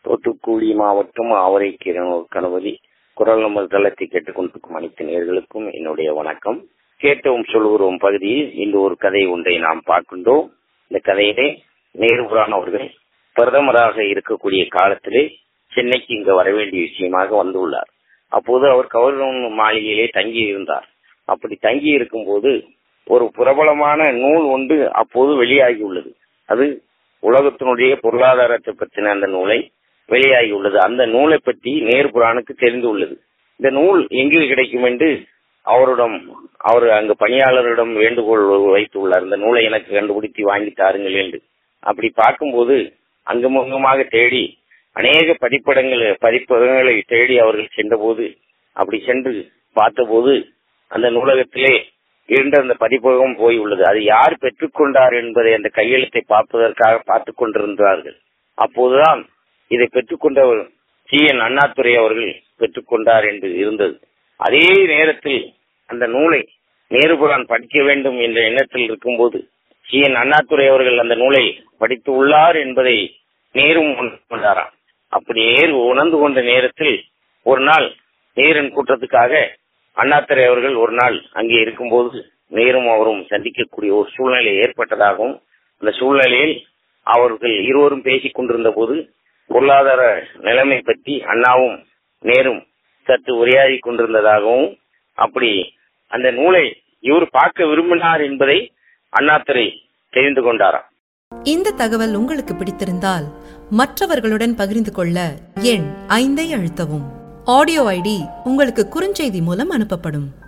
தூத்துக்குடி மாவட்டம் ஆவரை கணபதி குரல் நம்பர் தளத்தை கேட்டுக்கொண்டிருக்கும் அனைத்து நேர்களுக்கும் என்னுடைய வணக்கம் கேட்டோம் சொல்கிறோம் பகுதியில் இன்று ஒரு கதை ஒன்றை நாம் பார்க்கின்றோம் இந்த கதையிலே நேருபுரான் அவர்கள் பிரதமராக இருக்கக்கூடிய காலத்திலே சென்னைக்கு இங்க வர வேண்டிய விஷயமாக வந்துள்ளார் அப்போது அவர் கவர்னர் மாளிகையிலே தங்கி இருந்தார் அப்படி தங்கி இருக்கும் போது ஒரு பிரபலமான நூல் ஒன்று அப்போது வெளியாகி உள்ளது அது உலகத்தினுடைய பொருளாதாரத்தை பற்றின அந்த நூலை வெளியாகி உள்ளது அந்த நூலை பற்றி நேர்புரானுக்கு தெரிந்து உள்ளது இந்த நூல் எங்கு கிடைக்கும் என்று அவரிடம் அவர் அங்கு பணியாளரிடம் வேண்டுகோள் வைத்துள்ளார் இந்த நூலை எனக்கு கண்டுபிடித்து வாங்கி தாருங்கள் என்று அப்படி பார்க்கும்போது அங்குமுகமாக தேடி அநேக பதிப்படங்கள் பதிப்பகங்களை தேடி அவர்கள் சென்றபோது அப்படி சென்று பார்த்தபோது அந்த நூலகத்திலே இருந்த அந்த பதிப்பகம் போய் உள்ளது அது யார் பெற்றுக்கொண்டார் என்பதை அந்த கையெழுத்தை பார்ப்பதற்காக பார்த்துக் கொண்டிருந்தார்கள் அப்போதுதான் இதை பெற்றுக்கொண்டவர் சி என் அண்ணாதுரை அவர்கள் பெற்றுக்கொண்டார் என்று இருந்தது அதே நேரத்தில் அந்த நூலை நேருபுரான் படிக்க வேண்டும் என்ற எண்ணத்தில் இருக்கும்போது சி என் அண்ணாதுரை அவர்கள் அந்த நூலை படித்து உள்ளார் என்பதை நேரும் கொண்டாராம் அப்படி நேரு உணர்ந்து கொண்ட நேரத்தில் ஒரு நாள் நேரின் கூட்டத்துக்காக அண்ணாதுரை அவர்கள் ஒரு நாள் அங்கே இருக்கும்போது நேரும் அவரும் சந்திக்கக்கூடிய ஒரு சூழ்நிலை ஏற்பட்டதாகவும் அந்த சூழ்நிலையில் அவர்கள் இருவரும் பேசிக் கொண்டிருந்த போது பொருளாதார நிலைமை பற்றி அண்ணாவும் நேரும் சற்று உரையாடி கொண்டிருந்ததாகவும் அப்படி அந்த நூலை இவர் பார்க்க விரும்பினார் என்பதை அண்ணாதுரை தெரிந்து கொண்டாராம் இந்த தகவல் உங்களுக்கு பிடித்திருந்தால் மற்றவர்களுடன் பகிர்ந்து கொள்ள எண் ஐந்தை அழுத்தவும் ஆடியோ ஐடி உங்களுக்கு குறுஞ்செய்தி மூலம் அனுப்பப்படும்